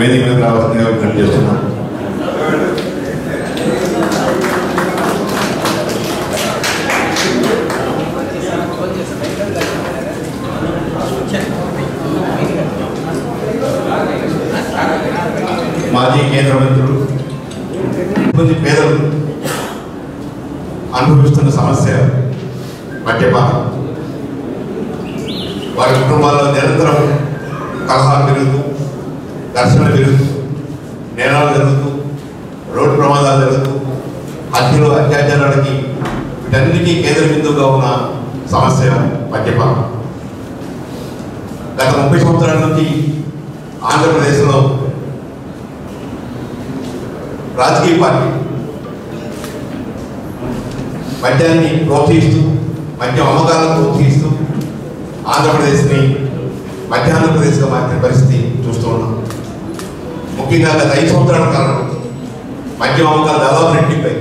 వేదిక మీద రావాల్సిందిగా విజ్ఞప్తి చేస్తున్నాం మాజీ కేంద్ర మంత్రులు కొంచెం పేదలు అనుభవిస్తున్న సమస్య మద్యపానం వారి కుటుంబాల్లో నిరంతరం కలహాలు పెరుగుతూ ఘర్షణలు పెరుగుతూ నేరాలు జరుగుతూ రోడ్డు ప్రమాదాలు జరుగుతూ హత్యలు అత్యాచారాలకి వీటన్నిటికీ కేంద్ర బిందువుగా ఉన్న సమస్య మద్యపానం గత ముప్పై సంవత్సరాల నుంచి ఆంధ్రప్రదేశ్లో రాజకీయ పార్టీ మద్యాన్ని ప్రోత్సహిస్తూ మద్యం అమ్మకాలను ప్రోత్సహిస్తూ ఆంధ్రప్రదేశ్ని మధ్యాంధ్రప్రదేశ్గా మార్చిన పరిస్థితి చూస్తూ ఉన్నాం ముఖ్యంగా గత ఐదు సంవత్సరాల కాలంలో మద్యం అమ్మకాలు దాదాపు రెట్టింపాయి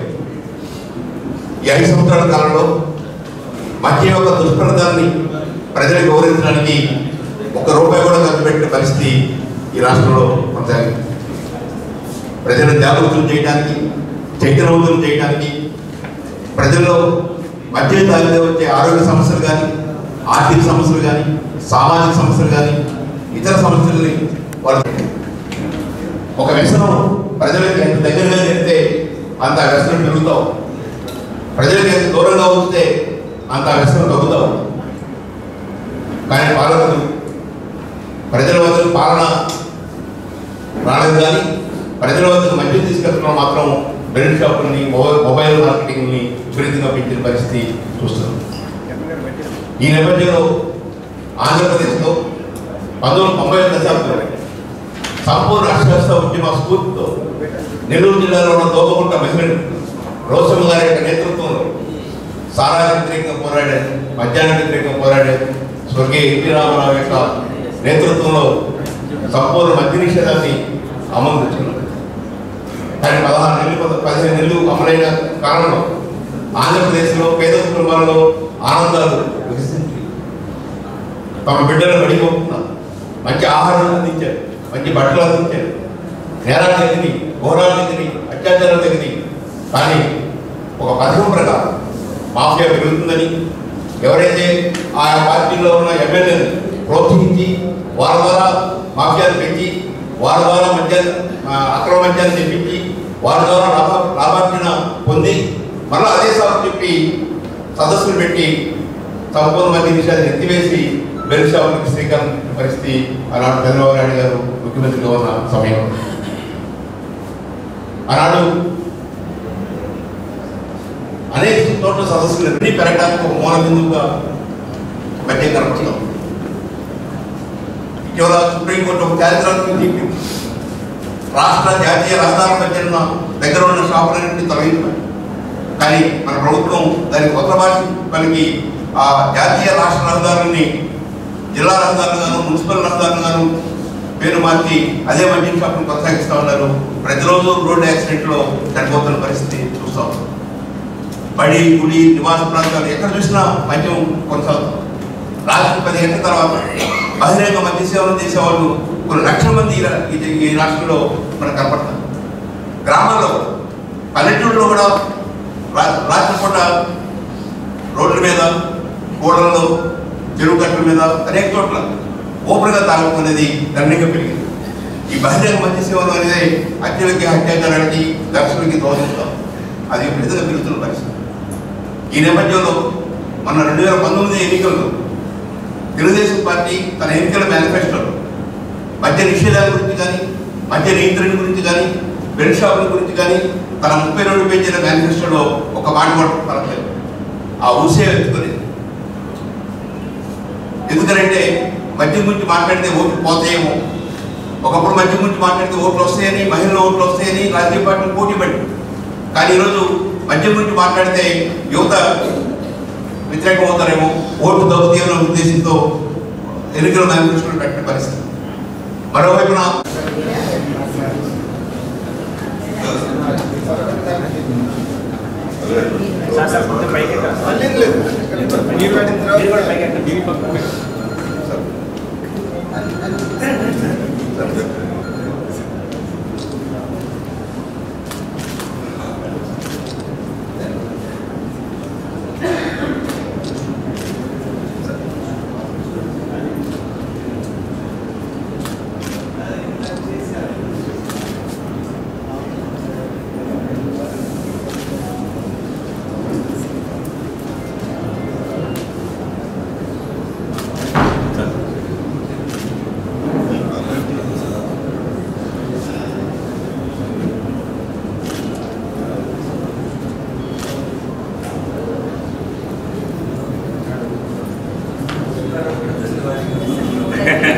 ఈ ఐదు సంవత్సరాల కాలంలో మద్యం యొక్క దుష్ప్రదాన్ని ప్రజలకు వివరించడానికి ఒక్క రూపాయి కూడా ఖర్చు పెట్టిన పరిస్థితి ఈ రాష్ట్రంలో కొనసాగింది ప్రజలను జాగృతం చేయడానికి చైతన్యవంతులు చేయడానికి ప్రజల్లో మధ్య తాగితే వచ్చే ఆరోగ్య సమస్యలు కానీ ఆర్థిక సమస్యలు కానీ సామాజిక సమస్యలు కానీ ఇతర సమస్యల్ని వాళ్ళు ఒక వ్యసనం ప్రజలకి ఎంత దగ్గరగా చేస్తే అంత ఆ వ్యసనం పెరుగుతావు ప్రజలకి ఎంత దూరంగా ఉంచితే అంత ఆ వ్యసనం తగ్గుతావు కానీ పాలకులు ప్రజల వద్దకు పాలన రాలేదు కానీ ప్రజల వద్దకు మద్యం తీసుకెళ్తున్న మాత్రం బెల్ట్ షాపుల్ని మొబైల్ మొబైల్ మార్కెటింగ్ని విపరీతంగా పెంచిన పరిస్థితి చూస్తున్నాం ఈ నేపథ్యంలో ఆంధ్రప్రదేశ్లో పంతొమ్మిది తొంభై ఒక దశాబ్దంలో సంపూర్ణ అక్షరాస్యత ఉద్యమ స్ఫూర్తితో నెల్లూరు జిల్లాలో ఉన్న దోపగుంట మహిళలు రోసమ్మ గారి యొక్క నేతృత్వంలో సారా వ్యతిరేకంగా పోరాడారు మద్యాన్ని వ్యతిరేకంగా పోరాడారు స్వర్గీయ ఎన్టీ రామారావు యొక్క నేతృత్వంలో సంపూర్ణ మద్య నిషేధాన్ని అమలు తెచ్చుకున్నారు కానీ పదహారు నెలలు పద- పదిహేను నెలలు అమలైన కాలంలో ఆంధ్రప్రదేశ్లో పేద కుటుంబాలలో ఆనందాలు వికసించి తమ బిడ్డలను పడిపోతున్నారు మంచి ఆహారం అందించారు మంచి బట్టలు అందించారు నేరాలు తగ్గినాయి ఘోరాలు తగ్గినాయి అత్యాచారాలు తగ్గినాయి కానీ ఒక పథకం ప్రకారం మాఫియా పెరుగుతుందని ఎవరైతే ఆయా పార్టీల్లో ఉన్న ఎమ్మెల్యేలు ప్రోత్సహించి వారి ద్వారా మాఫియాలు పెంచి వారి ద్వారా మద్య ఆ, అక్రమ మద్యాన్ని తెప్పించి వారి ద్వారా లాభ లాభార్జన పొంది మళ్ళీ అదే సాగు చెప్పి సదస్సులు పెట్టి సంపూర్ణ మద్య నిషేధాన్ని ఎత్తివేసి బెల్ షాపులకు శ్రీకారం చుట్టిన పరిస్థితి ఆనాడు చంద్రబాబు నాయుడు గారు ముఖ్యమంత్రిగా ఉన్న సమయం ఆనాడు అనేక చోట్ల సదస్సులు అన్ని పెరగడానికి ఒక మూల బిందువుగా మద్యం కనపడతాం ఇటీవల సుప్రీంకోర్టు ఒక చారిత్రాత్మక తీర్పు రాష్ట్ర జాతీయ రహదారుల మధ్య ఉన్న దగ్గర ఉన్న షాపులన్నింటినీ తొలగించమని కానీ మన ప్రభుత్వం దానికి కొత్త భాష పలికి ఆ జాతీయ రాష్ట్ర రహదారుల్ని జిల్లా రహదారులుగాను మున్సిపల్ రహదారులుగాను పేరు మార్చి అదే మద్యం షాపును కొనసాగిస్తూ ఉన్నారు ప్రతిరోజు రోడ్డు యాక్సిడెంట్లో చనిపోతున్న పరిస్థితి చూస్తూ ఉన్నాం బడి గుడి నివాస ప్రాంతాలు ఎక్కడ చూసినా మద్యం కొనసాగుతాం రాత్రి పది గంటల తర్వాత బహిరంగ మద్య సేవలు చేసేవాళ్ళు కొన్ని లక్షల మంది ఈ రా- ఈ- ఈ రాష్ట్రంలో మనకు కనపడతారు గ్రామాల్లో పల్లెటూరులో కూడా రా- రాత్రిపూట రోడ్ల మీద కూడలలో చెరువు కట్టల మీద అనేక చోట్ల ఓపెన్గా తాగడం అనేది దండంగా పెరిగింది ఈ బహిరంగ మద్య సేవలు అనేది హత్యలకి అత్యాచారాలకి ఘర్షణలకి దోషిస్తాం అది విపరీతంగా పెరుగుతున్న పరిస్థితి ఈ నేపథ్యంలో మన రెండు వేల పంతొమ్మిది ఎన్నికల్లో తెలుగుదేశం పార్టీ తన ఎన్నికల మేనిఫెస్టోలో మద్య నిషేధాల గురించి కానీ మద్య నియంత్రణ గురించి కానీ బెల్ షాపుల గురించి కానీ తన ముప్పై రెండు పేజీల మేనిఫెస్టోలో ఒక మాట కూడా పలకలేదు ఆ ఊసే ఎత్తుకునేది ఎందుకంటే మద్యం గురించి మాట్లాడితే ఓట్లు పోతాయేమో ఒకప్పుడు మద్యం గురించి మాట్లాడితే ఓట్లు వస్తాయని మహిళల ఓట్లు వస్తాయని రాజకీయ పార్టీలు పోటీ పడి కానీ ఈరోజు మద్యం గురించి మాట్లాడితే యువత వ్యతిరేకం అవుతారేమో ఓటు దౌత్యం ఉద్దేశంతో ఎన్నికల మేనిఫెస్టోలు పెట్టిన పరిస్థితి మరోవైపున సార్ సార్ కొంచెం పైకి ఎక్కాలి. మీరు కూడా పైకి ఎక్కండి.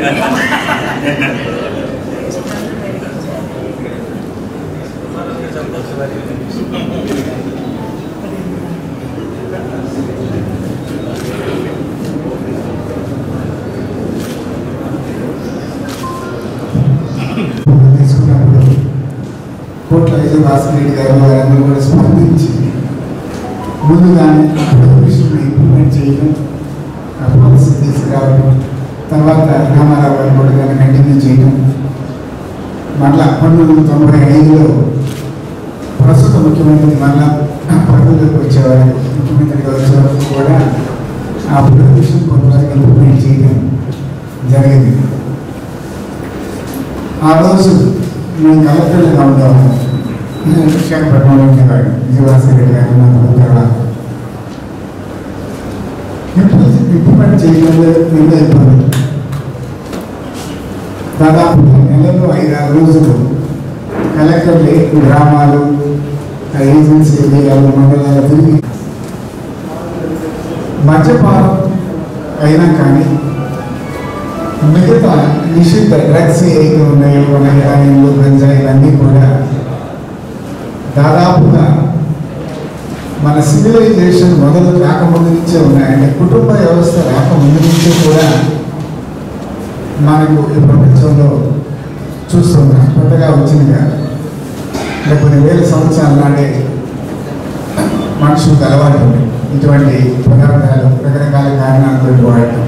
తీసుకున్నప్పుడు కోట్ల విజయ భాస్కర్ గారు వారందరూ కూడా స్పందించి ముందుగానే విషయం ఇంప్లిమెంట్ చేయడం ఆ పాలసీ తీసుకురావడం తర్వాత రామారావు గారు కూడా దాన్ని కంటిన్యూ చేయడం మళ్ళా పంతొమ్మిది వందల తొంభై ఐదులో ప్రస్తుత ముఖ్యమంత్రి మళ్ళా పదవిలోకి వచ్చేవారు ముఖ్యమంత్రిగా వచ్చేవారు కూడా ఆ ప్రొహిబిషన్ కొంతవరకు ఇంప్లిమెంట్ చేయడం జరిగింది ఆ రోజు నేను కలెక్టర్గా ఉండేవాడు నేను విశాఖపట్నంలో ఉండేవాడు విజయవాసరి రెడ్డి గారు నా తర్వాత ఇంప్లిమెంట్ చేయడంలో ఎన్నో ఇబ్బందులు దాదాపు నెలలో ఐదారు రోజులు కలెక్టర్లే గ్రామాలు ఏజెన్సీ ఏరియాలు మండలాలు తిరిగి మద్యపానం అయినా కానీ మిగతా నిషిద్ధ డ్రగ్స్ ఏవైతే ఉన్నాయో మన హెరాయిన్లు గంజాయిలు అన్నీ కూడా దాదాపుగా మన సివిలైజేషన్ మొదలు రాకముందు నుంచే ఉన్నాయి అంటే కుటుంబ వ్యవస్థ రాకముందు నుంచే కూడా మనకు ఈ ప్రపంచంలో చూస్తున్నాం కొత్తగా వచ్చింది కాదు అంటే కొన్ని వేల సంవత్సరాల నాడే మనుషులకు అలవాటు ఉంది ఇటువంటి పదార్థాలు రకరకాల కారణాలతో వాడటం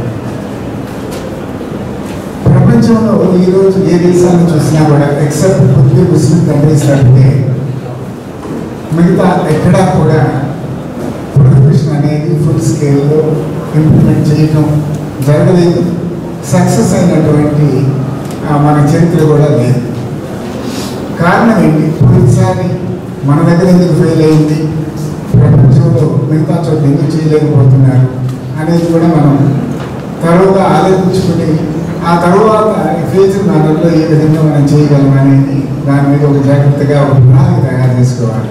ప్రపంచంలో ఈరోజు ఏ దేశాన్ని చూసినా కూడా ఎక్సెప్ట్ కొద్ది ముస్లిం కంట్రీస్ తప్పితే మిగతా ఎక్కడా కూడా ప్రొహిబిషన్ అనేది ఫుల్ స్కేల్లో ఇంప్లిమెంట్ చేయడం జరగలేదు సక్సెస్ అయినటువంటి ఆ, మన చరిత్ర కూడా లేదు కారణం ఏంటి పోయినసారి మన దగ్గర ఎందుకు ఫెయిల్ అయింది ప్రపంచంలో మిగతా చోట ఎందుకు చేయలేకపోతున్నారు అనేది కూడా మనం తర్వాత ఆలోచించుకుని ఆ తర్వాత ఫ్యూచర్ మేనర్లో ఏ విధంగా మనం చేయగలం అనేది దాని మీద ఒక జాగ్రత్తగా ఒక ప్రణాళిక తయారు చేసుకోవాలి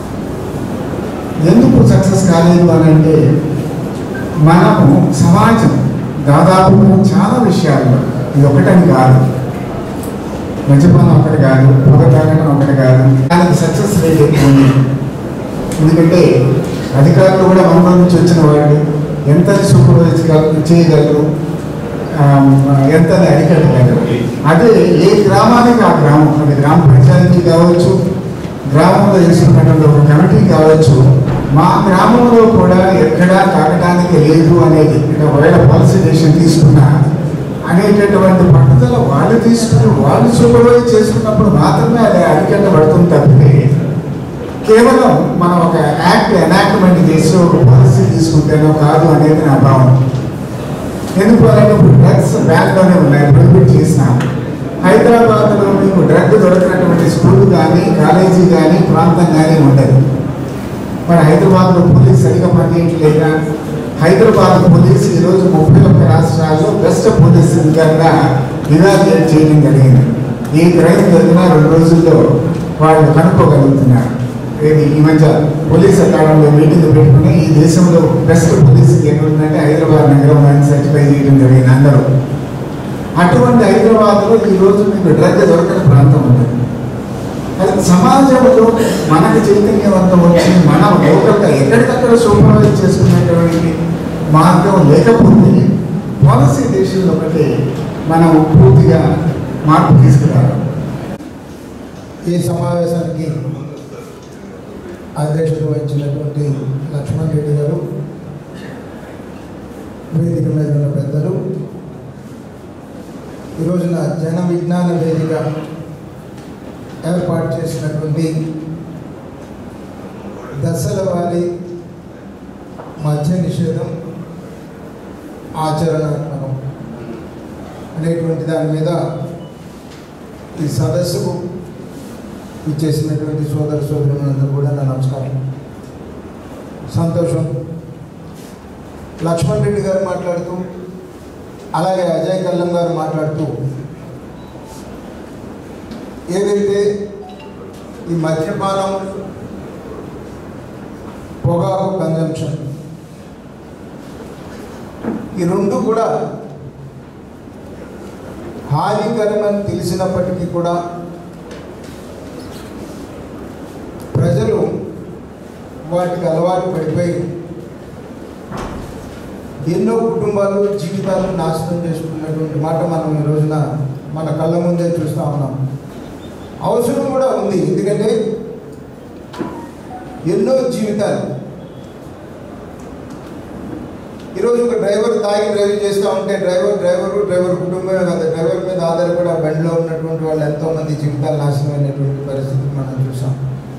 ఎందుకు సక్సెస్ కాలేదు అని అంటే మనము సమాజం దాదాపు చాలా విషయాల్లో ఇది ఒకటని కాదు మద్యపానం ఒకటి కాదు పొగ తాగడం ఒకటి కాదు దానికి సక్సెస్ రేట్ ఎక్కువ ఉంది ఎందుకంటే అధికారులు కూడా మనలో నుంచి వచ్చిన వాళ్ళు ఎంత సూపర్వైజ్ చేయగలరు ఆ, ఎంత అరికట్టగలరు అదే ఏ గ్రామానికి ఆ గ్రామం అది గ్రామ పంచాయతీ కావచ్చు గ్రామంలో వేసుకున్నటువంటి ఒక కమిటీ కావచ్చు మా గ్రామంలో కూడా ఎక్కడా తాగడానికి లేదు అనేది అంటే ఒకవేళ పాలసీ డెసిషన్ తీసుకున్నా అనేటటువంటి పట్టుదల వాళ్ళు తీసుకుని వాళ్ళు సూపర్వైజ్ చేసుకున్నప్పుడు మాత్రమే అది అరికట్టబడుతుంది తప్పితే కేవలం మనం ఒక యాక్ట్ ఎనాక్ట్మెంట్ చేసి ఒక పాలసీ తీసుకుంటేనో కాదు అనేది నా భావన ఎందుకు అంటే ఇప్పుడు డ్రగ్స్ బ్యాన్లోనే ఉన్నాయి ప్రొహిబిట్ చేసినాం హైదరాబాద్లో మీకు డ్రగ్ దొరకినటువంటి స్కూల్ కానీ కాలేజీ కానీ ప్రాంతం కానీ ఉండదు మరి హైదరాబాద్లో పోలీస్ సరిగా పనిచేయట్లేదా హైదరాబాద్ పోలీస్ ఈరోజు ముప్పై ఒక్క రాష్ట్రాల్లో బెస్ట్ పోలీస్ గా ఇవాల్యుయేట్ చేయడం జరిగింది ఈ క్రైమ్ జరిగిన రెండు రోజుల్లో వాళ్ళు కనుక్కోగలుగుతున్నారు ఏది ఈ మధ్య పోలీస్ అకాడమీలో మీటింగ్ పెట్టుకుని ఈ దేశంలో బెస్ట్ పోలీస్ ఎక్కడుందంటే హైదరాబాద్ నగరం అని సర్టిఫై చేయడం జరిగింది అందరూ అటువంటి హైదరాబాద్లో ఈ రోజు మీకు డ్రగ్ దొరకని ప్రాంతం ఉంది అది సమాజంలో మనకు చైతన్యవంతం వచ్చి మనం లోకల్గా ఎక్కడికక్కడ సూపర్వైజ్ చేసుకునేటువంటి మార్గం లేకపోతే పాలసీ దేశంలో ఒకటి మనం పూర్తిగా మార్పు తీసుకురావాలి ఈ సమావేశానికి అధ్యక్షత వహించినటువంటి లక్ష్మణ్ రెడ్డి గారు వేదిక మీద ఉన్న పెద్దలు ఈ రోజున జన విజ్ఞాన వేదిక ఏర్పాటు చేసినటువంటి దశల వారి మద్య నిషేధం ఆచరణాత్మకం అనేటువంటి దాని మీద ఈ సదస్సుకు ఇచ్చేసినటువంటి సోదర సోదరులందరూ కూడా నా నమస్కారం సంతోషం లక్ష్మణ్ రెడ్డి గారు మాట్లాడుతూ అలాగే అజయ్ కల్లం గారు మాట్లాడుతూ ఏదైతే ఈ మద్యపానం పొగాకు కన్జంప్షన్ ఈ రెండు కూడా హానికరమని తెలిసినప్పటికీ కూడా ప్రజలు వాటికి అలవాటు పడిపోయి ఎన్నో కుటుంబాలు జీవితాలు నాశనం చేసుకున్నటువంటి మాట మనం ఈ రోజున మన కళ్ళ ముందే చూస్తూ ఉన్నాం అవసరం కూడా ఉంది ఎందుకంటే ఎన్నో జీవితాలు ఈరోజు ఒక డ్రైవర్ తాగి డ్రైవ్ చేస్తూ ఉంటే డ్రైవర్ డ్రైవర్ డ్రైవర్ కుటుంబమే కాదు డ్రైవర్ మీద ఆధారపడి ఆ బండిలో ఉన్నటువంటి వాళ్ళు ఎంతోమంది జీవితాలు నాశనమైనటువంటి పరిస్థితి మనం చూసాం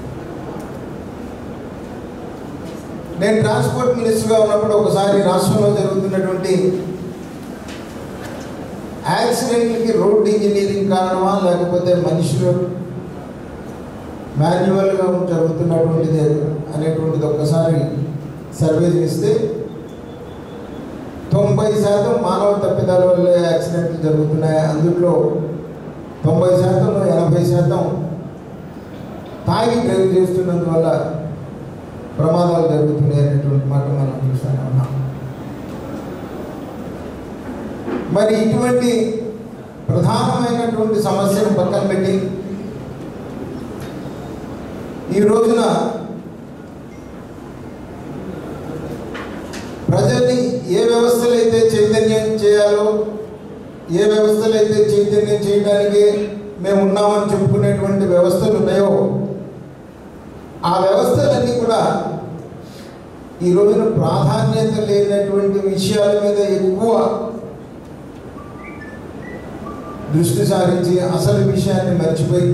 నేను ట్రాన్స్పోర్ట్ మినిస్టర్గా ఉన్నప్పుడు ఒకసారి రాష్ట్రంలో జరుగుతున్నటువంటి యాక్సిడెంట్లకి రోడ్ ఇంజనీరింగ్ కారణమా లేకపోతే మనుషులు మాన్యువల్గా జరుగుతున్నటువంటిది అనేటువంటిది ఒక్కసారి సర్వే చేస్తే తొంభై శాతం మానవ తప్పిదాల వల్లే యాక్సిడెంట్లు జరుగుతున్నాయి అందులో తొంభై శాతం ఎనభై శాతం తాగి డ్రైవ్ చేస్తున్నందువల్ల ప్రమాదాలు జరుగుతున్నాయి అనేటువంటి మాట మనం చూస్తూనే ఉన్నాం మరి ఇటువంటి ప్రధానమైనటువంటి సమస్యను పక్కన పెట్టి ఈ రోజున ప్రజల్ని ఏ వ్యవస్థలు అయితే చైతన్యం చేయాలో ఏ వ్యవస్థలు అయితే చైతన్యం చేయడానికి మేము ఉన్నామని చెప్పుకునేటువంటి వ్యవస్థలు ఉన్నాయో ఆ వ్యవస్థలన్నీ కూడా ఈ రోజున ప్రాధాన్యత లేనటువంటి విషయాల మీద ఎక్కువ దృష్టి సారించి అసలు విషయాన్ని మర్చిపోయి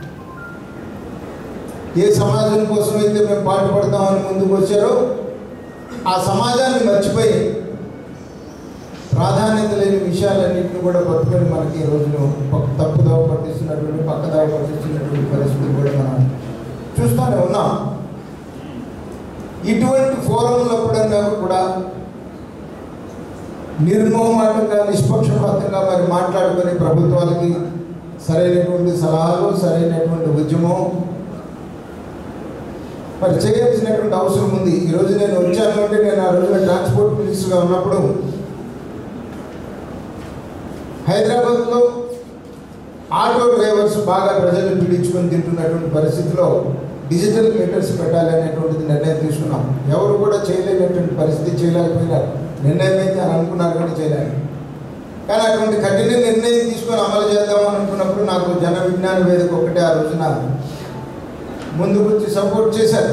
ఏ సమాజం కోసం అయితే మేము పాటుపడతామని ముందుకు వచ్చారో ఆ సమాజాన్ని మర్చిపోయి ప్రాధాన్యత లేని విషయాలన్నింటినీ కూడా పట్టుకొని మనకి ఈ రోజున పక్- తప్పుదోవ పట్టిస్తున్నటువంటి పక్కదావ పట్టిస్తున్నటువంటి పరిస్థితులు కూడా మనం చూస్తూనే ఉన్నాం ఇటువంటి ఫోరంలప్పుడన్నా కూడా నిర్మోహమాటంగా నిష్పక్షపాతంగా మరి మాట్లాడుకొని ప్రభుత్వాలకి సరైనటువంటి సలహాలు సరైనటువంటి ఉద్యమం మరి చేయాల్సినటువంటి అవసరం ఉంది ఈరోజు నేను వచ్చాను అంటే నేను ఆ రోజున ట్రాన్స్పోర్ట్ మినిస్టర్గా ఉన్నప్పుడు హైదరాబాద్లో ఆటో డ్రైవర్స్ బాగా ప్రజలు పీడించుకొని తింటున్నటువంటి పరిస్థితిలో డిజిటల్ మీటర్స్ పెట్టాలి అనేటువంటిది నిర్ణయం తీసుకున్నాం ఎవరు కూడా చేయలేనటువంటి పరిస్థితి చేయలేకపోయినారు నిర్ణయం అయితే అని అనుకున్నారు కానీ చేయలేరు కానీ అటువంటి కఠిన నిర్ణయం తీసుకొని అమలు చేద్దామని అనుకున్నప్పుడు నాకు జన విజ్ఞాన వేదిక ఒకటే ఆ రోజున ముందుకు వచ్చి సపోర్ట్ చేశారు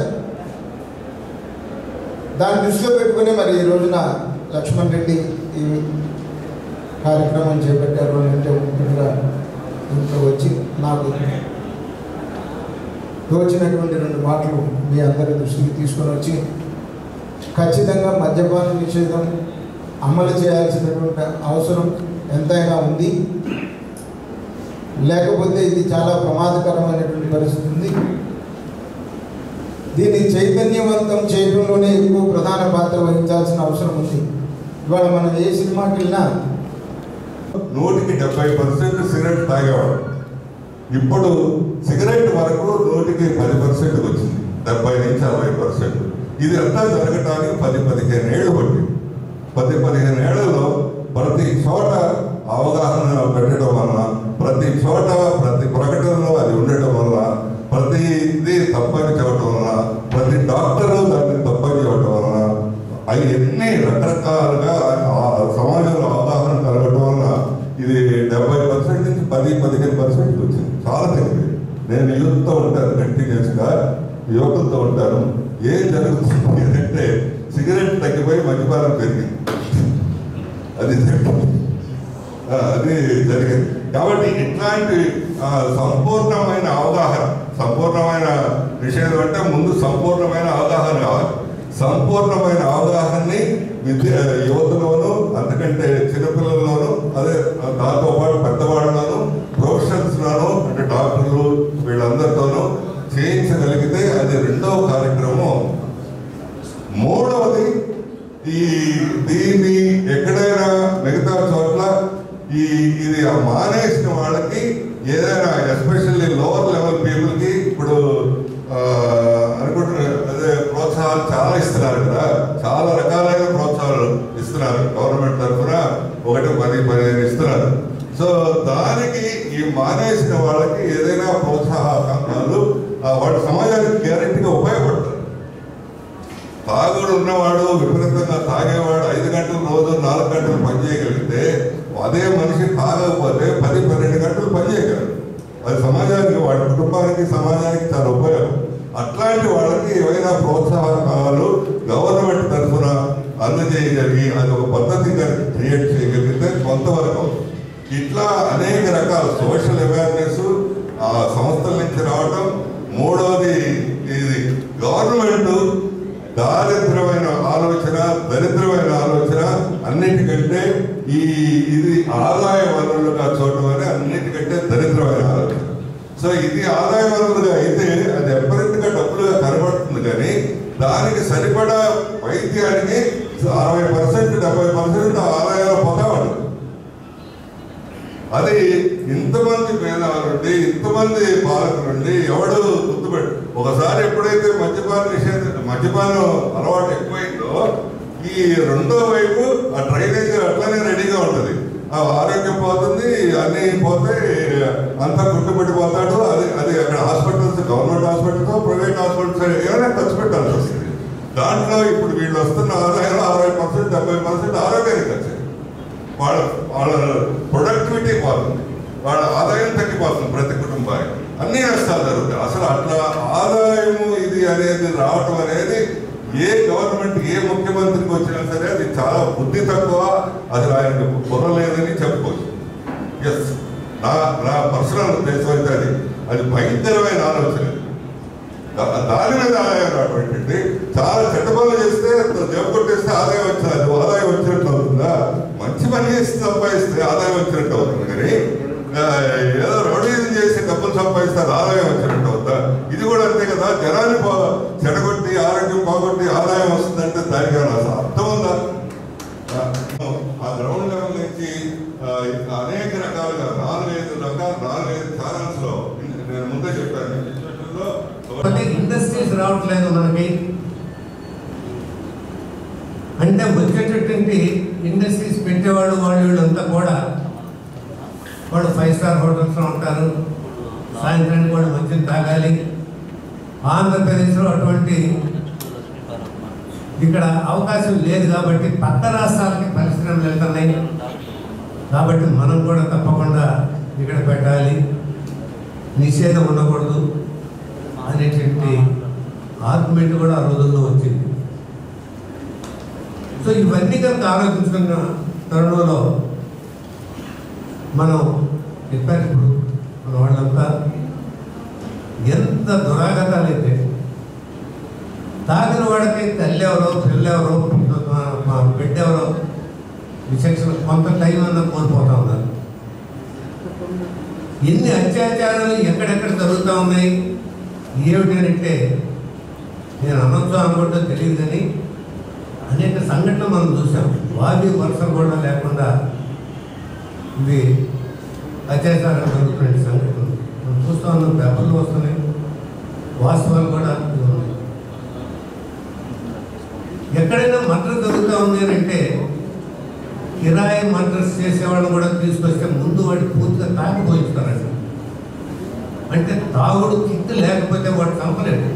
దాన్ని దృష్టిలో పెట్టుకుని మరి ఈ రోజున లక్ష్మణ్ రెడ్డి ఈ కార్యక్రమం చేపట్టారు అంటే ముఖ్యంగా ఇంట్లో వచ్చి నాకు తోచినటువంటి రెండు మాటలు మీ అందరి దృష్టికి తీసుకొని వచ్చి ఖచ్చితంగా మద్యపాన నిషేధం అమలు చేయాల్సినటువంటి అవసరం ఎంతైనా ఉంది లేకపోతే ఇది చాలా ప్రమాదకరమైనటువంటి పరిస్థితి ఉంది దీన్ని చైతన్యవంతం చేయడంలోనే ఎక్కువ ప్రధాన పాత్ర వహించాల్సిన అవసరం ఉంది ఇవాళ మనం ఏ సినిమాకి వెళ్ళినా నూటికి డెబ్బై పర్సెంట్ సిగరెట్ తాగేవాడు ఇప్పుడు సిగరెట్ వరకు నూటికి పది పర్సెంట్ వచ్చింది డెబ్బై నుంచి అరవై పర్సెంట్ ఇది అంతా జరగటానికి పది పదిహేను ఏళ్ళు పట్టింది పది పదిహేను ఏళ్లలో ప్రతి చోట అవగాహన పెట్టడం వలన ప్రతి చోట ప్రతి ప్రకటనలో అది ఉండటం వల్ల ప్రతిది తప్పని చెప్పడం వలన ప్రతి డాక్టరు దాన్ని తప్పని చెప్పడం వలన అవి ఎన్ని రకరకాలుగా ఆ సమాజంలో అవగాహన కలగడం వలన ఇది డెబ్బై పర్సెంట్ నుంచి పది పదిహేను పర్సెంట్ వచ్చింది చాలా తగ్గింది నేను యూత్తో ఉంటాను కంటిన్యూస్గా యువకులతో ఉంటాను ఏం జరుగుతుంది అంటే సిగరెట్ తగ్గిపోయి మద్యపానం పెరిగింది అది జరిగింది. ఆ, అది జరిగింది కాబట్టి ఇట్లాంటి ఆ, సంపూర్ణమైన అవగాహన సంపూర్ణమైన నిషేధం అంటే ముందు సంపూర్ణమైన అవగాహన కావాలి సంపూర్ణమైన అవగాహనని విద్య యువతలోను అంతకంటే చిన్నపిల్లల్లోనూ అదే దాంతో పాటు పెద్దవాళ్ళలోను ప్రొఫెషనల్స్లోను అంటే డాక్టర్లు వీళ్ళందరితోనూ చేయించగలిగితే అది రెండవ కార్యక్రమం మూడవది ఈ దీన్ని ఎక్కడైనా మిగతా చోట్ల ఈ ఇది ఆ మానేసిన వాళ్ళకి ఏదైనా ఎస్పెషల్లీ లోవర్ లెవెల్ పీపుల్కి ఇప్పుడు ఆ, అనుకుంటున్నారు అదే ప్రోత్సాహాలు చాలా ఇస్తున్నారు కదా చాలా రకాలైన ప్రోత్సాహాలు ఇస్తున్నారు గవర్నమెంట్ తరఫున ఒకటి పది పదిహేను ఇస్తున్నారు సో దానికి ఈ మానేసిన వాళ్ళకి ఏదైనా ప్రోత్సాహకాలు ఆ వాడు సమాజానికి గ్యారెంటీగా ఉపయోగపడతారు తాగుడు ఉన్నవాడు విపరీతంగా తాగేవాడు ఐదు గంటలు రోజు నాలుగు గంటలు పని చేయగలిగితే అదే మనిషి తాగకపోతే పది పన్నెండు గంటలు పని చేయగలరు అది సమాజానికి వాడి కుటుంబానికి సమాజానికి చాలా ఉపయోగం అట్లాంటి వాళ్ళకి ఏవైనా ప్రోత్సాహకాలు గవర్నమెంట్ తరఫున అందజేయగలిగి అది ఒక పద్ధతిగా క్రియేట్ చేయగలిగితే కొంతవరకు అవుతుంది. ఇట్లా అనేక రకాల సోషల్ అవేర్నెస్ ఆ సంస్థల నుంచి రావటం మూడవది ఇది గవర్నమెంట్ దారిద్రమైన ఆలోచన దరిద్రమైన ఆలోచన అన్నిటికంటే ఈ ఇది ఆదాయ వనరులుగా చూడటం అనేది అన్నిటికంటే దరిద్రమైన ఆలోచన సో ఇది ఆదాయ వనరులుగా అయితే అది ఎప్పటిగా డబ్బులుగా కనబడుతుంది కానీ దానికి సరిపడా వైద్యానికి అరవై పర్సెంట్ డెబ్బై పర్సెంట్ ఆదాయాలు పోతా ఉంటుంది అది ఇంతమంది మేధావులుండి ఇంతమంది పాలకులుండి ఎవడు గుర్తుపెట్టు ఒకసారి ఎప్పుడైతే మద్యపాన నిషేధ మద్యపానం అలవాటు ఎక్కువైందో ఈ రెండో వైపు ఆ డ్రైనేజ్ అట్లానే రెడీగా ఉంటుంది ఆ ఆరోగ్యం పోతుంది అన్ని పోతే అంతా గుర్తుపెట్టిపోతాడు అది అది అక్కడ hospitals government hospitals private hospitals ఏమైనా ఖర్చు పెట్టాల్సి వస్తుంది దాంట్లో ఇప్పుడు వీళ్ళు వస్తున్న ఆదాయంలో అరవై పర్సెంట్ డెబ్బై పర్సెంట్ ఆరోగ్యానికి ఖర్చు వాళ్ళ వాళ్ళ ప్రొడక్టివిటీ పోతుంది వాళ్ళ ఆదాయం తగ్గిపోతుంది ప్రతి కుటుంబానికి అన్ని నష్టాలు జరుగుతాయి అసలు అట్లా ఆదాయము ఇది అనేది రావటం అనేది ఏ గవర్నమెంట్ ఏ ముఖ్యమంత్రికి వచ్చినా సరే అది చాలా బుద్ధి తక్కువ అది ఆయనకు కుదరలేదని చెప్పుకోవచ్చు ఎస్ నా నా పర్సనల్ ఉద్దేశం అయితే అది అది భయంకరమైన ఆలోచన దా- దాని మీద ఆదాయం రావటం చాలా చెడ్డ పనులు చేస్తే జబ్బు కొట్టేస్తే ఆదాయం వచ్చింది అది ఆదాయం వచ్చినట్టు అవుతుందా మంచి పని చేసి సంపాదిస్తే ఆదాయం వచ్చినట్టు అవుతుంది కానీ ఆ, ఏదో రౌడీజం చేసి డబ్బులు సంపాదిస్తే అది ఆదాయం వచ్చినట్టు అవుతుందా ఇది కూడా అంతే కదా జనాన్ని పో- చెడగొట్టి ఆరోగ్యం పోగొట్టి ఆదాయం వస్తుందంటే దానికి ఏమైనా అసలు అర్థం ఉందా ఆ గ్రౌండ్ లెవెల్ నుంచి ఆ, అనేక రకాలుగా నాలుగైదు రకాల నాలుగైదు ఛానల్స్ లో నేను ముందే చెప్పాను ఇన్స్టిట్యూషన్లో కొన్ని ఇండస్ట్రీస్ రావట్లేదు మనకి అంటే వచ్చేటటువంటి ఇండస్ట్రీస్ పెట్టేవాళ్ళు వాళ్ళు వీళ్ళంతా కూడా వాళ్ళు ఫైవ్ స్టార్ హోటల్స్లో ఉంటారు సాయంత్రానికి వాళ్ళు మద్యం తాగాలి ఆంధ్రప్రదేశ్లో అటువంటి ఇక్కడ అవకాశం లేదు కాబట్టి పక్క రాష్ట్రాలకి పరిశ్రమలు వెళ్తున్నాయి కాబట్టి మనం కూడా తప్పకుండా ఇక్కడ పెట్టాలి నిషేధం ఉండకూడదు అనేటువంటి ఆర్గ్యుమెంట్ కూడా ఆ రోజుల్లో వచ్చింది సో ఇవన్నీ కనుక ఆలోచించుకున్న తరుణంలో మనం చెప్పారు ఇప్పుడు మన వాళ్ళంతా ఎంత దురాగతాలైతే తాగిన వాడికి తల్లి ఎవరో పిల్ల ఎవరో మా బిడ్డ ఎవరో విచక్షణ కొంత టైం అన్న కోల్పోతా ఉన్నారు ఎన్ని అత్యాచారాలు ఎక్కడెక్కడ జరుగుతూ ఉన్నాయి ఏమిటంటే నేను అనొచ్చు అనుకుంటూ తెలియదు కానీ అనేక సంఘటనలు మనం చూసాం వాది వరుసలు కూడా లేకుండా ఇవి అత్యాచారాలు జరుగుతున్న సంఘటనలు మనం చూస్తూ ఉన్నాం పేపర్లు వస్తున్నాయి వాస్తవాలు కూడా ఇవి ఉన్నాయి ఎక్కడైనా మర్డర్ జరుగుతూ ఉంది అని అంటే కిరాయి మర్డర్స్ చేసేవాళ్ళని కూడా తీసుకొస్తే ముందు వాడి పూర్తిగా తాగిపోయిస్తారండి అంటే తాగుడు కిక్కు లేకపోతే వాడు చంపలేడు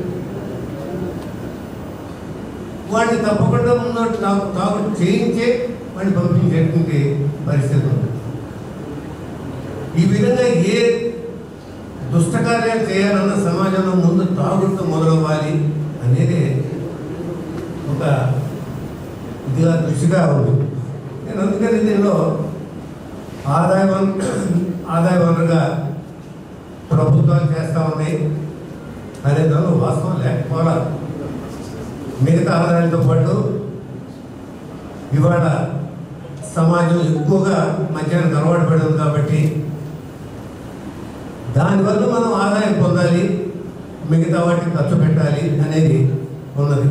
వాడిని తప్పకుండా ముందు తాగు తాగుడు చేయించే వాడిని పంపించేటువంటి పరిస్థితి ఉంది ఈ విధంగా ఏ దుష్టకార్యాలు చేయాలన్న సమాజంలో ముందు తాగుడుతో మొదలవ్వాలి అనేది ఒక ఇదిగా దృష్టిగా ఉంది నేను అందుకని దీనిలో ఆదాయ వన్ ఆదాయ వనరుగా ప్రభుత్వాలు చేస్తూ ఉన్నాయి అనే దానిలో వాస్తవం లేకపోవాలా మిగతా ఆదాయాలతో పాటు ఇవాళ సమాజం ఎక్కువగా మధ్యాహ్నం అలవాటు పడింది కాబట్టి దానివల్ల మనం ఆదాయం పొందాలి మిగతా వాటికి ఖర్చు పెట్టాలి అనేది ఉన్నది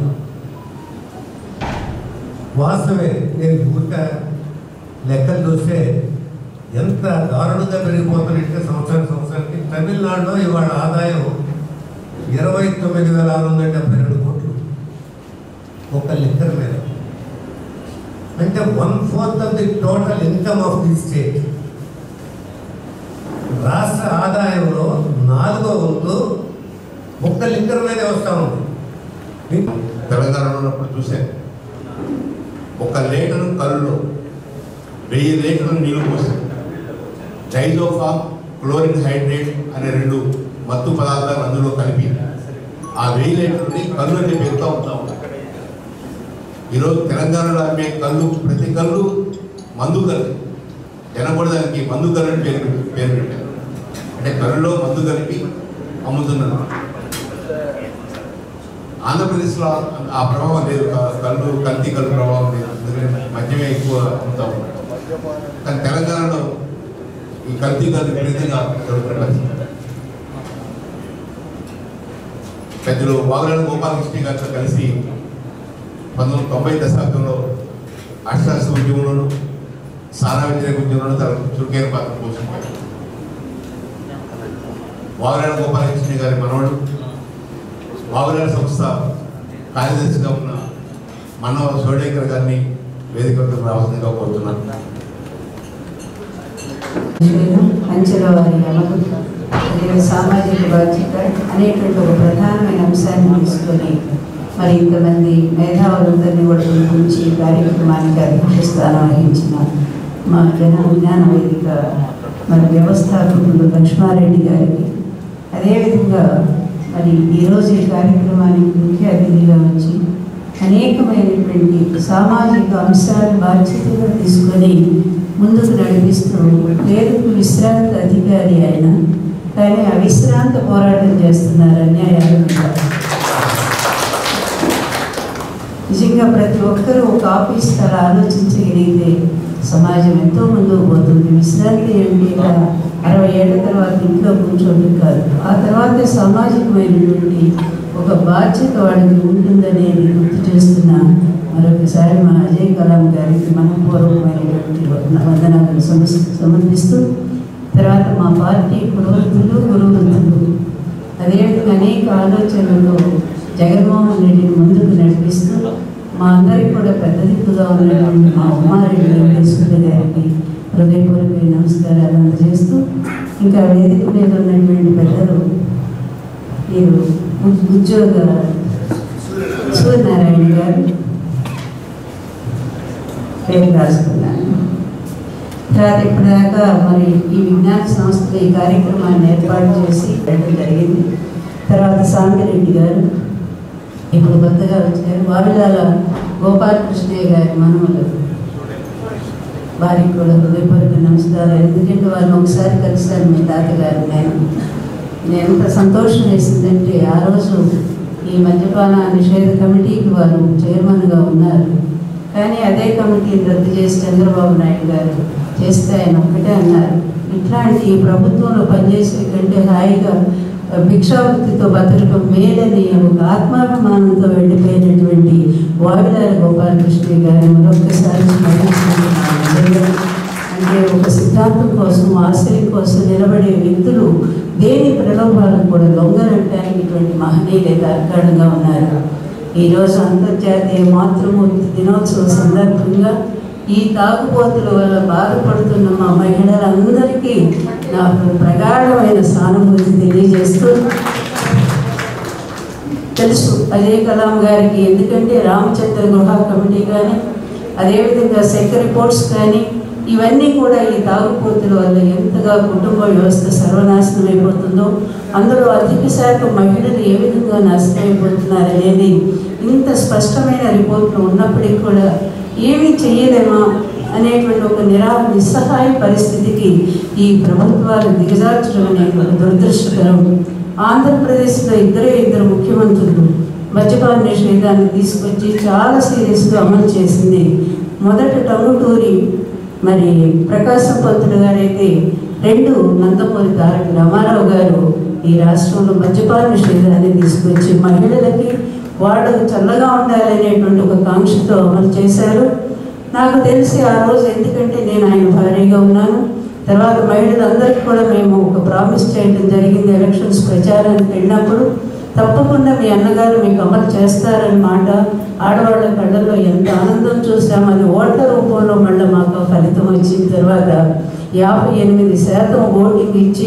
వాస్తవే నేను ఊరిక లెక్కలు చూస్తే ఎంత దారుణంగా పెరిగిపోతున్నట్టే సంవత్సరం సంవత్సరానికి తమిళనాడులో ఇవాళ ఆదాయం ఇరవై తొమ్మిది వేల ఆరు వందల డెబ్బై రెండు కోట్లు ఒక లిక్కర్ మీద అంటే one fourth of the total income of the state ఒక్క లిక్కర్ మీదే వస్తూ ఉంది తెలంగాణలో ఉన్నప్పుడు చూశాను ఒక లీటరు కళ్ళు వెయ్యి లీటర్లు నీళ్లు పోసారు డైజోఫామ్ క్లోరిన్ హైడ్రేట్ అనే రెండు మత్తు పదార్థాలు అందులో కలిపి ఆ వెయ్యి లీటర్ని కళ్ళు అనే పేరుతో ఉంటా ఉంటారు ఈరోజు తెలంగాణలో అమ్మే కళ్ళు ప్రతి కళ్ళు మందు కళ్ళు జనం కూడా దానికి మందు కళ్ళు అని పేరు పెట్టి- పేరు పెట్టారు అంటే కళ్ళులో మందు కలిపి అమ్ముతున్నారు ఆంధ్రప్రదేశ్లో ఆ ప్రభావం లేదు క- కళ్ళు కల్తీ కళ్ళు ప్రభావం లేదు ఎందుకంటే మద్యమే ఎక్కువ అమ్ముతా ఉన్నారు కానీ తెలంగాణలో ఈ కల్తీ కళ్ళు విపరీతంగా జరుగుతున్న పరిస్థితి. పెద్దలు వాగులను గోపాలకృష్ణ గారితో కలిసి పంతొమ్మిది వందల తొంభై దశాబ్దంలో అష్టాశ ఉద్యమంలోను సారా వ్యతిరేక ఉద్యమంలో తన చురుకైన పాత్ర పోషించారు వాగులాడ గోపాలకృష్ణ గారి మనవడు వాగులాడ సంస్థ కార్యదర్శిగా ఉన్న మనవ సోడేకర్ గారిని వేదికకు రావాల్సిందిగా కోరుతున్నాను అంచెలవారి అమలు మరియు సామాజిక బాధ్యత అనేటువంటి ఒక ప్రధానమైన అంశాన్ని తీసుకొని మరి ఇంతమంది మేధావులందరినీ కూడా పిలిపించి ఈ కార్యక్రమానికి అధ్యక్ష స్థానం వహించిన మా జన విజ్ఞాన వేదిక మరి వ్యవస్థాపకులు లక్ష్మారెడ్డి గారికి అదేవిధంగా మరి ఈరోజు ఈ కార్యక్రమానికి ముఖ్య అతిథిగా వచ్చి అనేకమైనటువంటి సామాజిక అంశాలు బాధ్యతగా తీసుకొని ముందుకు నడిపిస్తూ పేరుకు విశ్రాంత అధికారి ఆయన కానీ అవిశ్రాంత పోరాటం చేస్తున్నారు అన్యాయాల మీద నిజంగా ప్రతి ఒక్కరూ ఒక ఆఫీస్ తల ఆలోచించగలిగితే సమాజం ఎంతో ముందుకు పోతుంది విశ్రాంతి ఏంటి ఇలా అరవై ఏళ్ళ తర్వాత ఇంట్లో కూర్చోండి కాదు ఆ తర్వాత సామాజికమైనటువంటి ఒక బాధ్యత వాడికి ఉంటుందనేది గుర్తు చేస్తున్న మరొకసారి మా అజయ్ కలాం గారికి మనపూర్వకమైనటువంటి వంద- వందనాలను సమస్- సమర్పిస్తూ తర్వాత మా పార్టీ పురోహితులు గురువృద్ధులు అదేవిధంగా అనేక ఆలోచనలు జగన్మోహన్ రెడ్డిని ముందుకు నడిపిస్తూ మా అందరికి కూడా పెద్ద దిక్కుగా ఉన్నటువంటి మా ఉమారెడ్డి వెంకటేశ్వర గారికి హృదయపూర్వక నమస్కారాలు అందజేస్తూ ఇంకా వేదిక మీద ఉన్నటువంటి పెద్దలు మీరు ఉ- ఉద్యోగ సూర్యనారాయణ గారు పేరు రాసుకున్నాను తర్వాత ఇప్పటిదాకా మరి ఈ విజ్ఞాన సంస్థలు ఈ కార్యక్రమాన్ని ఏర్పాటు చేసి పెట్టడం జరిగింది తర్వాత సాంగిరెడ్డి గారు ఇప్పుడు కొత్తగా వచ్చారు వావిలాల గోపాలకృష్ణయ్య గారి మనవలు వారికి కూడా హృదయపూర్వక నమస్కారాలు ఎందుకంటే వారిని ఒకసారి కలిశాను మీ తాతగారు నేను నేను ఎంత సంతోషం వేసిందంటే ఆ రోజు ఈ మద్యపాన నిషేధ కమిటీకి వారు చైర్మన్గా ఉన్నారు కానీ అదే కమిటీని రద్దు చేసి చంద్రబాబు నాయుడు గారు చేస్తే ఆయన ఒక్కటే అన్నారు ఇట్లాంటి ప్రభుత్వంలో పనిచేసే కంటే హాయిగా భిక్షావృత్తితో బతకడం మేలని ఒక ఆత్మాభిమానంతో వెళ్ళిపోయినటువంటి వావిలాల గోపాలకృష్ణ గారిని మరొకసారి స్మరించుకుంటున్నాను నిజంగా అంటే ఒక సిద్ధాంతం కోసం ఆశయం కోసం నిలబడే వ్యక్తులు దేని ప్రలోభాలకు కూడా లొంగనటానికి ఇటువంటి మహనీయులే దాఖాడంగా ఉన్నారు ఈరోజు అంతర్జాతీయ మాతృమూర్తి దినోత్సవ సందర్భంగా ఈ తాగుబోతుల వల్ల బాధపడుతున్న మా మహిళలందరికీ నాకు ప్రగాఢమైన సానుభూతి తెలియజేస్తూ తెలుసు అజయ్ కలాం గారికి ఎందుకంటే రామచంద్ర గృహ కమిటీ కానీ అదేవిధంగా సెక్ రిపోర్ట్స్ కానీ ఇవన్నీ కూడా ఈ తాగుపోతుల వల్ల ఎంతగా కుటుంబ వ్యవస్థ సర్వనాశనం అయిపోతుందో అందులో అధిక శాతం మహిళలు ఏ విధంగా నాశనం అయిపోతున్నారు అనేది ఇంత స్పష్టమైన రిపోర్ట్లు ఉన్నప్పటికీ కూడా ఏమీ చేయలేమా అనేటువంటి ఒక నిరా నిస్సహాయ పరిస్థితికి ఈ ప్రభుత్వాలు దిగజార్చడం అనేది ఒక దురదృష్టకరం ఆంధ్రప్రదేశ్లో ఇద్దరే ఇద్దరు ముఖ్యమంత్రులు మద్యపాన నిషేధాన్ని తీసుకొచ్చి చాలా సీరియస్గా అమలు చేసింది మొదట టంగుటూరి మరి ప్రకాశం పంతులు గారైతే రెండు నందమూరి తారక రామారావు గారు ఈ రాష్ట్రంలో మద్యపాన నిషేధాన్ని తీసుకొచ్చి మహిళలకి వాళ్ళు చల్లగా ఉండాలనేటువంటి ఒక కాంక్షతో అమలు చేశారు నాకు తెలిసి ఆ రోజు ఎందుకంటే నేను ఆయన భారీగా ఉన్నాను తర్వాత మహిళలందరికీ కూడా మేము ఒక ప్రామిస్ చేయడం జరిగింది ఎలక్షన్స్ ప్రచారానికి వెళ్ళినప్పుడు తప్పకుండా మీ అన్నగారు మీకు అమలు చేస్తారని మాట ఆడవాళ్ళ కళ్ళల్లో ఎంత ఆనందం చూసాం అది ఓట్ల రూపంలో మళ్ళీ మాకు ఆ ఫలితం వచ్చిన తర్వాత యాభై ఎనిమిది శాతం ఓటింగ్ ఇచ్చి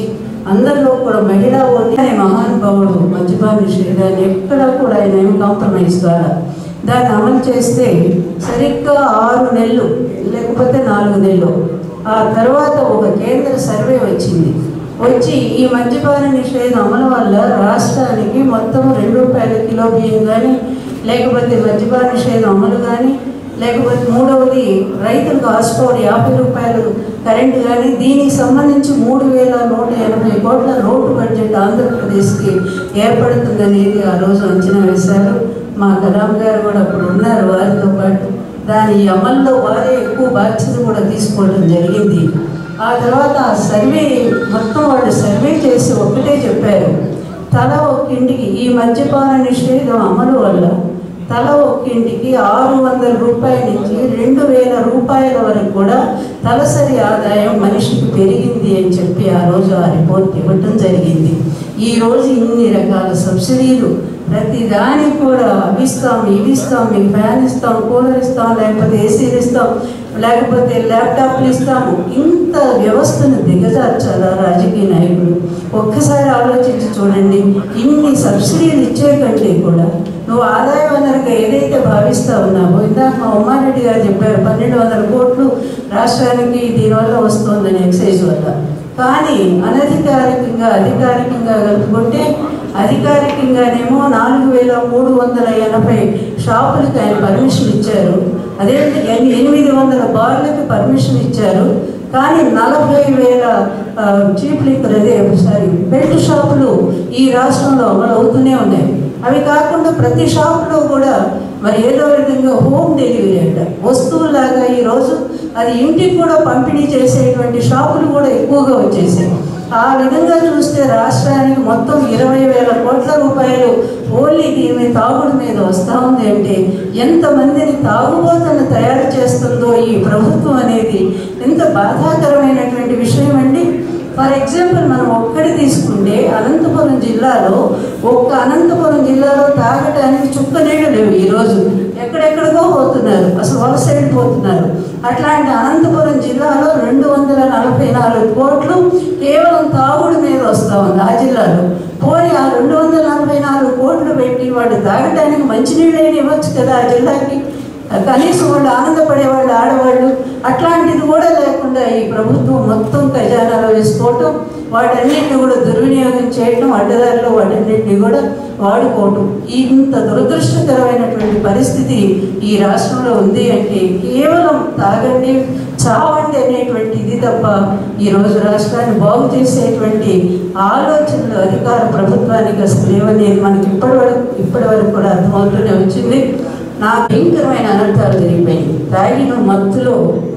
అందరిలో కూడా మహిళా ఓటు అనే మహానుభావుడు మద్యపాన నిషేధాన్ని ఎక్కడా కూడా ఆయన ఏమి కాంప్రమైజ్ కాదు దాన్ని అమలు చేస్తే సరిగ్గా ఆరు నెలలు లేకపోతే నాలుగు నెలలు ఆ తర్వాత ఒక కేంద్ర సర్వే వచ్చింది వచ్చి ఈ మద్యపాన నిషేధం అమలు వల్ల రాష్ట్రానికి మొత్తం రెండు రూపాయల కిలో బియ్యం కానీ లేకపోతే మద్యపాన నిషేధం అమలు కానీ లేకపోతే మూడవది రైతులకు హాస్పవర్ యాభై రూపాయలు కరెంటు కానీ దీనికి సంబంధించి మూడు వేల నూట ఎనభై కోట్ల లోటు బడ్జెట్ ఆంధ్రప్రదేశ్కి ఏర్పడుతుందనేది ఆ రోజు అంచనా వేశారు మా కలాం గారు కూడా అప్పుడు ఉన్నారు వారితో పాటు దాని అమల్లో వారే ఎక్కువ బాధ్యత కూడా తీసుకోవడం జరిగింది ఆ తర్వాత ఆ సర్వే మొత్తం వాళ్ళు సర్వే చేసి ఒక్కటే చెప్పారు తల ఒక్కింటికి ఈ మద్యపాన నిషేధం అమలు వల్ల తల ఒక్కింటికి ఆరు వందల రూపాయల నుంచి రెండు వేల రూపాయల వరకు కూడా తలసరి ఆదాయం మనిషికి పెరిగింది అని చెప్పి ఆ రోజు ఆ రిపోర్ట్ ఇవ్వటం జరిగింది ఈ రోజు ఇన్ని రకాల సబ్సిడీలు ప్రతి దానికి కూడా అవి ఇస్తాం ఇవి ఇస్తాం మీకు ఫ్యాన్ ఇస్తాం కూలర్ ఇస్తాం లేకపోతే ఏసీలు ఇస్తాం లేకపోతే ల్యాప్టాప్లు ఇస్తాము ఇంత వ్యవస్థను దిగజార్చాలా రాజకీయ నాయకులు ఒక్కసారి ఆలోచించి చూడండి ఇన్ని సబ్సిడీలు ఇచ్చే కంటే కూడా నువ్వు ఆదాయ వనరుగా ఏదైతే భావిస్తా ఉన్నావో ఇందాక మా ఉమ్మారెడ్డి గారు చెప్పారు పన్నెండు వందల కోట్లు రాష్ట్రానికి దీనివల్ల వస్తుందని ఎక్సైజ్ వల్ల కానీ అనధికారికంగా అధికారికంగా కలుపుకుంటే అధికారికంగానేమో నాలుగు వేల మూడు వందల ఎనభై షాపులకు ఆయన పర్మిషన్ ఇచ్చారు అదే ఎనిమిది వందల బార్లకు పర్మిషన్ ఇచ్చారు కానీ నలభై వేల ఆ, చీప్ లిక్కర్ అదే సారీ బెల్ట్ షాపులు ఈ రాష్ట్రంలో అమలు అవుతూనే ఉన్నాయి అవి కాకుండా ప్రతి షాపులో కూడా మరి ఏదో విధంగా హోమ్ డెలివరీ అంట వస్తువులాగా ఈరోజు అది ఇంటికి కూడా పంపిణీ చేసేటువంటి షాపులు కూడా ఎక్కువగా వచ్చేసాయి ఆ విధంగా చూస్తే రాష్ట్రానికి మొత్తం ఇరవై వేల కోట్ల రూపాయలు ఓన్లీ దీని మీద తాగుడు మీద వస్తూ ఉంది అంటే ఎంతమందిని తాగుబోతను తయారు చేస్తుందో ఈ ప్రభుత్వం అనేది ఎంత బాధాకరమైనటువంటి విషయం అండి ఫర్ ఎగ్జాంపుల్ మనం ఒక్కటి తీసుకుంటే అనంతపురం జిల్లాలో ఒక్క అనంతపురం జిల్లాలో తాగటానికి చుక్క నీళ్ళు లేవు ఈరోజు ఎక్కడెక్కడికో పోతున్నారు అసలు వలస పోతున్నారు అట్లాంటి అనంతపురం జిల్లాలో రెండు వందల నలభై నాలుగు కోట్లు కేవలం తాగుడు మీద వస్తూ ఉంది ఆ జిల్లాలో పోనీ ఆ రెండు వందల నలభై నాలుగు కోట్లు పెట్టి వాళ్ళు తాగటానికి మంచినీళ్ళైనా ఇవ్వచ్చు కదా ఆ జిల్లాకి కనీసం వాళ్ళు ఆనందపడే వాళ్ళు ఆడవాళ్ళు అట్లాంటిది కూడా లేకుండా ఈ ప్రభుత్వం మొత్తం ఖజానాలో వేసుకోవటం వాటన్నిటిని కూడా దుర్వినియోగం చేయటం అడ్డదారిలో వాటన్నిటిని కూడా వాడుకోవటం ఇంత దురదృష్టకరమైనటువంటి పరిస్థితి ఈ రాష్ట్రంలో ఉంది అంటే కేవలం తాగండి చావండి అనేటువంటి ఇది తప్ప ఈరోజు రాష్ట్రాన్ని బాగు చేసేటువంటి ఆలోచనలు అధికార ప్రభుత్వానికి అసలు లేవనేది మనకి ఇప్పటి వరకు ఇప్పటి వరకు కూడా అర్థమవుతూనే వచ్చింది నా భయంకరమైన అనర్థాలు జరిగిపోయాయి తాగిన మత్తులో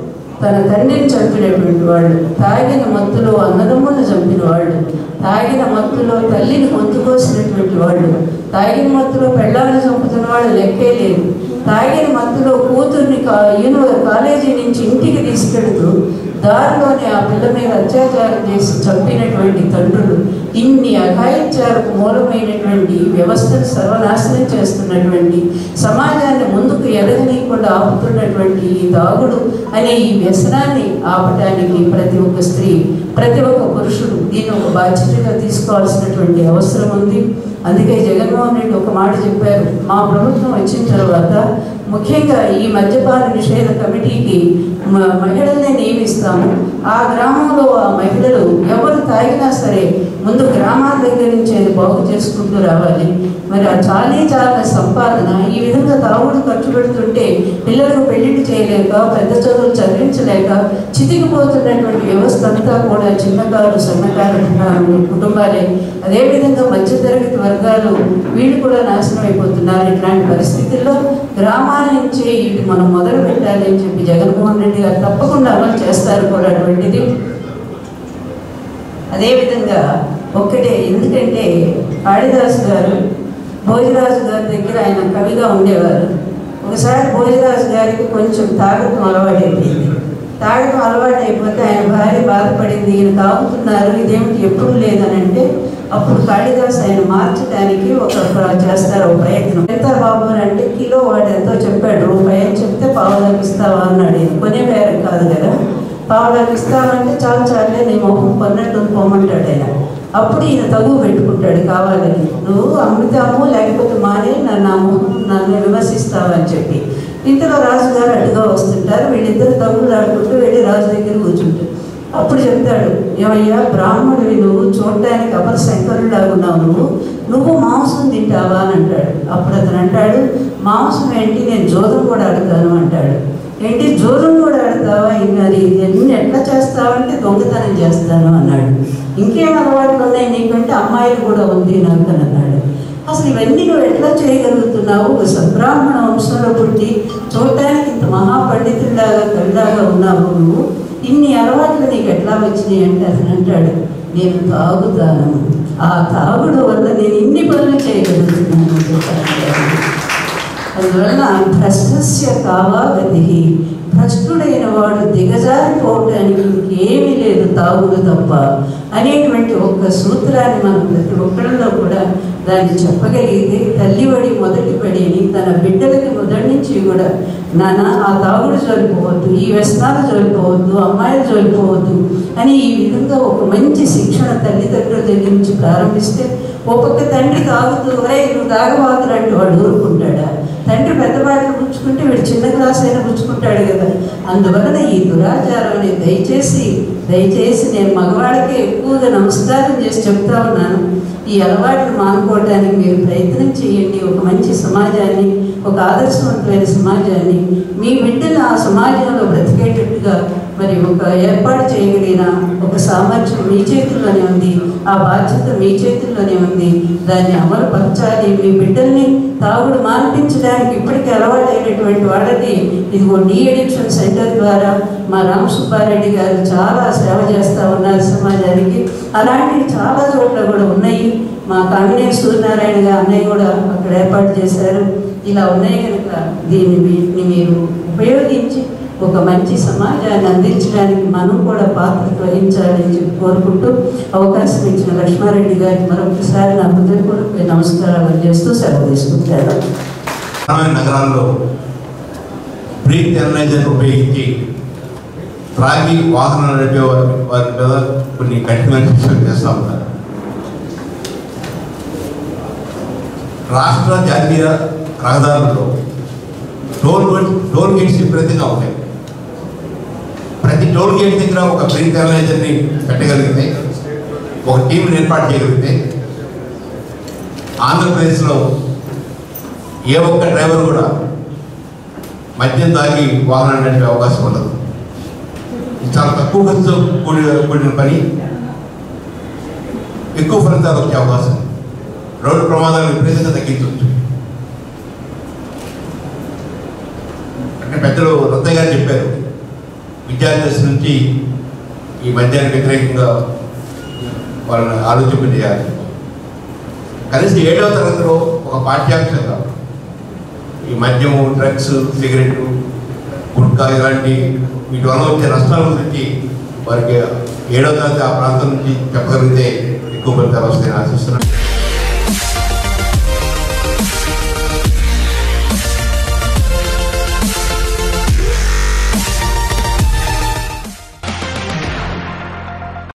తన తండ్రిని చంపినటువంటి వాళ్ళు తాగిన మత్తులో అన్నదమ్ములను చంపిన వాళ్ళు తాగిన మత్తులో తల్లిని గొంతు కోసినటువంటి వాళ్ళు తాగిన మత్తులో పెళ్ళాలను చంపుతున్న వాళ్ళు లెక్కే లేదు తాగిన మత్తులో కూతుర్ని కా యూనివ కాలేజీ నుంచి ఇంటికి తీసుకెడుతూ దారిలోనే ఆ పిల్ల మీద అత్యాచారం చేసి చంపినటువంటి తండ్రులు ఇన్ని అఘాయిత్యాలకు మూలమైనటువంటి వ్యవస్థను సర్వనాశనం చేస్తున్నటువంటి సమాజాన్ని ముందుకు ఎదగనీయకుండా ఆపుతున్నటువంటి ఈ దాగుడు అనే ఈ వ్యసనాన్ని ఆపటానికి ప్రతి ఒక్క స్త్రీ ప్రతి ఒక్క పురుషుడు దీన్ని ఒక బాధ్యతగా తీసుకోవాల్సినటువంటి అవసరం ఉంది అందుకే జగన్మోహన్ రెడ్డి ఒక మాట చెప్పారు మా ప్రభుత్వం వచ్చిన తర్వాత ముఖ్యంగా ఈ మద్యపాన నిషేధ కమిటీకి మ- మహిళల్ని నియమిస్తాము ఆ గ్రామంలో ఆ మహిళలు ఎవరు తాగినా సరే ముందు గ్రామాల దగ్గర నుంచి అది బాగు చేసుకుంటూ రావాలి మరి ఆ చాలీ చాలా సంపాదన ఈ విధంగా తాగుడు ఖర్చు పెడుతుంటే పిల్లలకు పెళ్లిళ్ళు చేయలేక పెద్ద చదువులు చదివించలేక చితికిపోతున్నటువంటి వ్యవస్థ అంతా కూడా చిన్నకారు సన్నకారు కుటుంబాలే అదేవిధంగా మధ్యతరగతి వర్గాలు వీళ్ళు కూడా నాశనం అయిపోతున్నారు ఇట్లాంటి పరిస్థితుల్లో గ్రామాల నుంచే ఇది మనం మొదలు పెట్టాలి అని చెప్పి జగన్మోహన్ రెడ్డి గారు తప్పకుండా అమలు చేస్తారు కూడా అటువంటిది అదేవిధంగా ఒక్కటే ఎందుకంటే కాళిదాసు గారు భోజరాజు గారి దగ్గర ఆయన కవిగా ఉండేవారు ఒకసారి భోజరాజు గారికి కొంచెం తాగటం అలవాటైపోయింది తాగటం అలవాటు అయిపోతే ఆయన భార్య బాధపడింది ఈయన తాగుతున్నారు ఇదేమిటి ఎప్పుడు లేదని అంటే అప్పుడు కాళిదాస్ ఆయన మార్చడానికి ఒక ప్ర- చేస్తారు ఒక ప్రయత్నం ఎంత బాబు అని అంటే కిలో వాడు ఎంతో చెప్పాడు రూపాయి అని చెప్తే పావులకు ఇస్తావా అన్నాడు ఇది కొనే బేరం కాదు కదా పావులకు ఇస్తామంటే చాలు చాలే నీ మొహం కొన్నట్టు పోమంటాడు ఆయన అప్పుడు ఈయన తగువ పెట్టుకుంటాడు కావాలని నువ్వు అమృతాము లేకపోతే మానే నన్ను అమ్ము నన్ను విమర్శిస్తావని చెప్పి ఇంతలో రాజుగారు అడ్డుగా వస్తుంటారు వీళ్ళిద్దరు తగులు ఆడుకుంటూ వెళ్ళి రాజు దగ్గర కూర్చుంటారు అప్పుడు చెప్తాడు ఏమయ్యా బ్రాహ్మణుడివి నువ్వు చూడటానికి అపర శంకరులాగా ఉన్నావు నువ్వు నువ్వు మాంసం తింటావా అని అంటాడు అప్పుడు అతను అంటాడు మాంసం ఏంటి నేను జోదం కూడా ఆడతాను అంటాడు ఏంటి జోదం కూడా ఆడతావా మరి ఇవన్నీ ఎట్లా చేస్తావంటే దొంగతనం చేస్తాను అన్నాడు ఇంకేం అలవాట్లు ఉన్నాయి నీకంటే అమ్మాయిలు కూడా ఉంది నాకు అని అన్నాడు అసలు ఇవన్నీ నువ్వు ఎట్లా చేయగలుగుతున్నావు ఒక సద్బ్రాహ్మణ వంశంలో పుట్టి చూడటానికి ఇంత మహాపండితుడిలాగా కళ్ళలాగా ఉన్నావు నువ్వు ఇన్ని అలవాట్లు నీకు ఎట్లా వచ్చినాయి అంటే అతను అంటాడు నేను తాగుతాను ఆ తాగుడు వల్ల నేను ఇన్ని పనులు చేయగలుగుతున్నాను అని చెప్పాడు. అందువలన భ్రష్టస్య కావా గతి భ్రష్టుడైన వాడు దిగజారిపోవటానికి ఇంకేమీ లేదు తాగుడు తప్ప అనేటువంటి ఒక్క సూత్రాన్ని మనం ప్రతి ఒక్కరిలో కూడా దాన్ని చెప్పగలిగితే తల్లివడి మొదటి పడిని తన బిడ్డలకి మొదటి నుంచి కూడా నాన్న ఆ తాగుడు జోలిపోవద్దు ఈ వ్యసనాలు జోలిపోవద్దు అమ్మాయిలు జోలిపోవద్దు అని ఈ విధంగా ఒక మంచి శిక్షణ తల్లిదండ్రుల దగ్గర నుంచి ప్రారంభిస్తే ఓ పక్క తండ్రి తాగుతూ ఒరే నువ్వు తాగబాతులు అంటే వాడు ఊరుకుంటాడా తండ్రి పెద్ద బాటలు పుచ్చుకుంటే వీడు చిన్న గ్లాస్ అయినా పుచ్చుకుంటాడు కదా అందువలన ఈ దురాచారం అనేది దయచేసి దయచేసి నేను మగవాళ్ళకి ఎక్కువగా నమస్కారం చేసి చెప్తా ఉన్నాను ఈ అలవాట్లు మానుకోవడానికి మీరు ప్రయత్నం చేయండి ఒక మంచి సమాజాన్ని ఒక ఆదర్శవంతమైన సమాజాన్ని మీ బిడ్డలు ఆ సమాజంలో బ్రతికేటట్టుగా మరి ఒక ఏర్పాటు చేయగలిగిన ఒక సామర్థ్యం మీ చేతుల్లోనే ఉంది ఆ బాధ్యత మీ చేతుల్లోనే ఉంది దాన్ని అమలుపరచాలి మీ బిడ్డల్ని తాగుడు మాన్పించడానికి ఇప్పటికీ అలవాటైనటువంటి వాళ్ళని ఇదిగో డీ అడిక్షన్ సెంటర్ ద్వారా మా రామ్ సుబ్బారెడ్డి గారు చాలా సేవ చేస్తూ ఉన్నారు సమాజానికి అలాంటివి చాలా చోట్ల కూడా ఉన్నాయి మా కామినే సూర్యనారాయణ గారు అన్నయ్య కూడా అక్కడ ఏర్పాటు చేశారు ఇలా ఉన్నాయి కనుక దీన్ని వీటిని మీరు ఉపయోగించి ఒక మంచి సమాజాన్ని అందించడానికి మనం కూడా పాత్ర వహించాలని చెప్పి కోరుకుంటూ అవకాశం ఇచ్చిన లక్ష్మారెడ్డి గారికి మరొకసారి నా హృదయపూర్వక నమస్కారాలు చేస్తూ సెలవు తీసుకుంటాను ప్రధానమైన నగరాల్లో బ్రీత్ ఎనలైజర్ ఉపయోగించి త్రాగి వాహనం నడిపే వారి వారి మీద కొన్ని కఠినమైన శిక్షలు చేస్తూ ఉంటారు రాష్ట్ర జాతీయ రహదారుల్లో టోల్ గేట్ టోల్ గేట్స్ విపరీతంగా ఉంటాయి ప్రతి టోల్ గేట్ దగ్గర ఒక బ్రీత్ ఎనలైజర్ని పెట్టగలిగితే ఒక టీంని ఏర్పాటు చేయగలిగితే ఆంధ్రప్రదేశ్లో ఏ ఒక్క డ్రైవర్ కూడా మద్యం తాగి వాహనం నడిపే అవకాశం ఉండదు ఇది చాలా తక్కువ ఖర్చుతో కూడి కూడిన పని ఎక్కువ ఫలితాలు వచ్చే అవకాశం ఉంది. రోడ్డు ప్రమాదాలు విపరీతంగా తగ్గించవచ్చు అంటే పెద్దలు రత్తయ్య గారు చెప్పారు విద్యార్థి నుంచి ఈ మద్యానికి వ్యతిరేకంగా వాళ్ళని ఆలోచింపజేయాలి కనీసం ఏడవ తరగతిలో ఒక పాఠ్యాంశంగా ఈ మద్యము డ్రగ్స్ సిగరెట్ గుట్కా ఇలాంటి వీటి వల్ల వచ్చే నష్టాల గురించి వారికి ఏడవ తరగతి ఆ ప్రాంతం నుంచి చెప్పగలిగితే ఎక్కువ ఫలితాలు వస్తాయని ఆశిస్తున్నాను